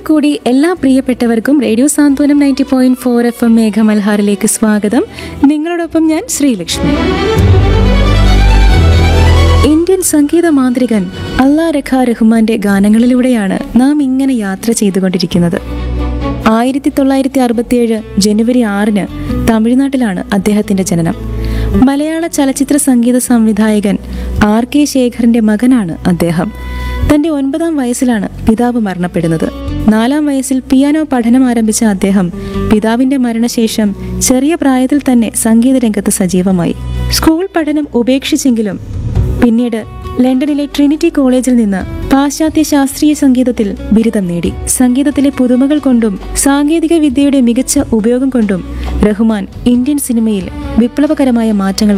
കൂടി എല്ലാ പ്രിയപ്പെട്ടവർക്കും radio Santhwanam ninety point four F M മേഘമൽഹാറിലേക്ക് സ്വാഗതം നിങ്ങളോടൊപ്പം ഞാൻ ശ്രീലക്ഷ്മി ഇന്ത്യൻ സംഗീത മാന്ത്രികൻ അല്ലാ രഖ റഹ്മാന്റെ ഗാനങ്ങളിലൂടെയാണ് നാം ഇങ്ങനെ യാത്ര ചെയ്തുകൊണ്ടിരിക്കുന്നത് ആയിരത്തി തൊള്ളായിരത്തി അറുപത്തിയേഴ് ജനുവരി ആറിന് തമിഴ്നാട്ടിലാണ് അദ്ദേഹത്തിന്റെ ജനനം മലയാള ചലച്ചിത്ര സംഗീത സംവിധായകൻ ആർ കെ ശേഖറിന്റെ മകനാണ് അദ്ദേഹം തന്റെ ഒൻപതാം വയസ്സിലാണ് പിതാവ് മരണപ്പെടുന്നത് നാലാം വയസ്സിൽ പിയാനോ പഠനം ആരംഭിച്ച അദ്ദേഹം പിതാവിന്റെ മരണശേഷം ചെറിയ പ്രായത്തിൽ തന്നെ സംഗീത രംഗത്ത് സജീവമായി സ്കൂൾ പഠനം ഉപേക്ഷിച്ചെങ്കിലും പിന്നീട് ലണ്ടനിലെ ട്രിനിറ്റി കോളേജിൽ നിന്ന് പാശ്ചാത്യ ശാസ്ത്രീയ സംഗീതത്തിൽ ബിരുദം നേടി സംഗീതത്തിലെ പുതുമകൾ കൊണ്ടും സാങ്കേതിക വിദ്യയുടെ മികച്ച ഉപയോഗം കൊണ്ടും റഹ്മാൻ ഇന്ത്യൻ സിനിമയിൽ വിപ്ലവകരമായ മാറ്റങ്ങൾ